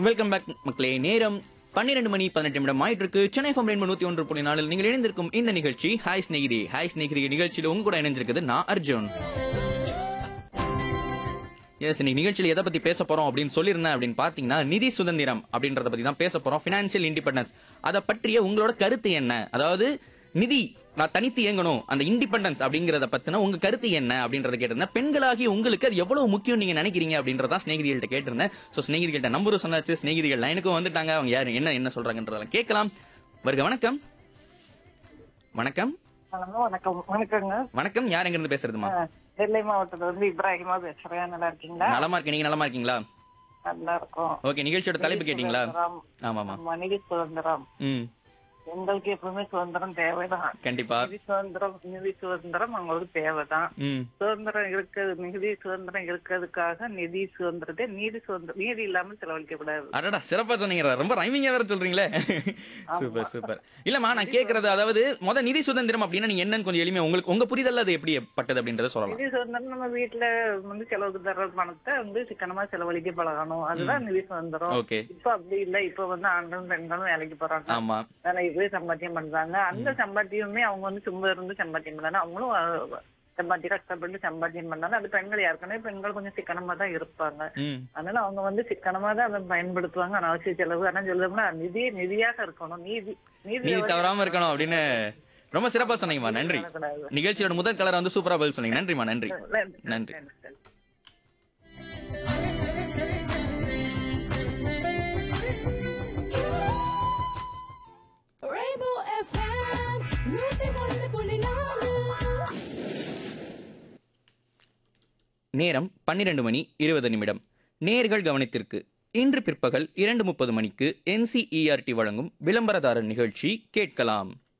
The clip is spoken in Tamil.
வெல்கம் பேக் மக்களே நேரம் பன்னிரண்டு மணி பதினெட்டு நிமிடம் ஆயிட்டு இருக்கு சென்னை ஃபம் ரெண்டு நூத்தி ஒன்று புள்ளி நாலில் நீங்கள் இணைந்திருக்கும் இந்த நிகழ்ச்சி ஹாய் ஸ்நேகிதி ஹாய் ஸ்நேகிதி நிகழ்ச்சியில் உங்க கூட இணைஞ்சிருக்குது நான் அர்ஜுன் எஸ் இன்னைக்கு நிகழ்ச்சியில் எதை பத்தி பேச போறோம் அப்படின்னு சொல்லியிருந்தேன் அப்படின்னு பாத்தீங்கன்னா நிதி சுதந்திரம் அப்படின்றத பத்தி தான் பேச போறோம் பினான்சியல் இண்டிபெண்டன்ஸ் அதை பற்றிய உங்களோட கருத்து என்ன அதாவது நிதி நான் தனித்து இயங்கணும் அந்த இண்டிபெண்டன்ஸ் அப்படிங்கறத பத்தின உங்க கருத்து என்ன அப்படின்றத கேட்டிருந்தேன் பெண்களாகி உங்களுக்கு அது எவ்வளவு முக்கியம் நீங்க நினைக்கிறீங்க அப்படின்றத ஸ்நேகிதிகள்ட்ட கேட்டிருந்தேன் சோ ஸ்நேகிதிகள்ட்ட நம்பரும் சொன்னாச்சு ஸ்நேகிதிகள் லைனுக்கும் வந்துட்டாங்க அவங்க யாரு என்ன என்ன சொல்றாங்கன்றதெல்லாம் கேட்கலாம் வருக வணக்கம் வணக்கம் ஹலோ வணக்கம் வணக்கங்க வணக்கம் யார் எங்க இருந்து பேசுறதுமா ஆ, நெல்லை மாவட்டத்துல இருந்து இப்ராஹிமா பேசுறேன் நல்லா இருக்கீங்களா நலமா இருக்கேன் நீங்க நலமா இருக்கீங்களா நல்லா இருக்கும் ஓகே நிகழ்ச்சியோட தலைப்பு கேட்டீங்களா சுதந்திரம், ஆமாமா நம்ம நிதி சுதந்திரம் ம் எங்களுக்கு எப்பவுமே சுதந்திரம் தேவைதான் கண்டிப்பா நிதி சுதந்திரம் நிதி சுதந்திரம் அவங்களுக்கு தேவைதான் ம் சுதந்திரம் இருக்கிறது நிதி சுதந்திரம் இருக்கிறதுக்காக நிதி சுதந்திரத்தை நீதி சுதந்திரம் நீதி இல்லாம செலவழிக்க கூடாது அடடா சிறப்பா சொன்னீங்க ரொம்ப ரைமிங்கா வேற சொல்றீங்களே சூப்பர் சூப்பர் இல்லம்மா நான் கேக்குறது அதாவது முத நிதி சுதந்திரம் அப்படின்னா நீங்க என்னன்னு கொஞ்சம் எளிமையா உங்களுக்கு உங்க புரிதல் அது எப்படி பட்டது அப்படின்றத சொல்லலாம் நிதி சுதந்திரம் நம்ம வீட்டுல வந்து செலவுக்கு தர்ற பணத்தை வந்து சிக்கனமா செலவழிக்க பழகணும் அதுதான் நிதி சுதந்திரம் ஓகே இப்ப அப்படி இல்ல இப்ப வந்து ஆண்களும் பெண்களும் வேலைக்கு போறாங்க ஆமா வேலைக்கு போய் சம்பாத்தியம் பண்றாங்க அந்த சம்பாத்தியமே அவங்க வந்து சும்மா இருந்து சம்பாத்தியம் பண்ணாங்க அவங்களும் அஹ், சம்பாத்தியம் கஷ்டப்பட்டு சம்பாத்தியம் பண்ணாலும் அது பெண்கள் ஏற்கனவே பெண்கள் கொஞ்சம் சிக்கனமா தான் இருப்பாங்க ம் அதனால அவங்க வந்து சிக்கனமா தான் அதை பயன்படுத்துவாங்க அனாவசிய செலவு ஆனா சொல்லணும்னா நிதி நிதியாக இருக்கணும் நீதி நீதி நீ தவறாம இருக்கணும் அப்படின்னு ரொம்ப சிறப்பா சொன்னீங்கம்மா நன்றி பண்ணக்கூடாது. நிகழ்ச்சியோட முதல் கலர் வந்து சூப்பரா பதில் சொன்னீங்க நன்றிம்மா நன்றி நன்றி. நன்றி நன்றி. Rainbow FM, நூத்தி ஒன்று புள்ளி நாலு நேரம் பன்னிரண்டு மணி இருபது நிமிடம் நேர்கள் கவனத்திற்கு இன்று பிற்பகல் இரண்டு முப்பது மணிக்கு என்சிஇஆர்டி வழங்கும் விளம்பரதாரர் நிகழ்ச்சி கேட்கலாம்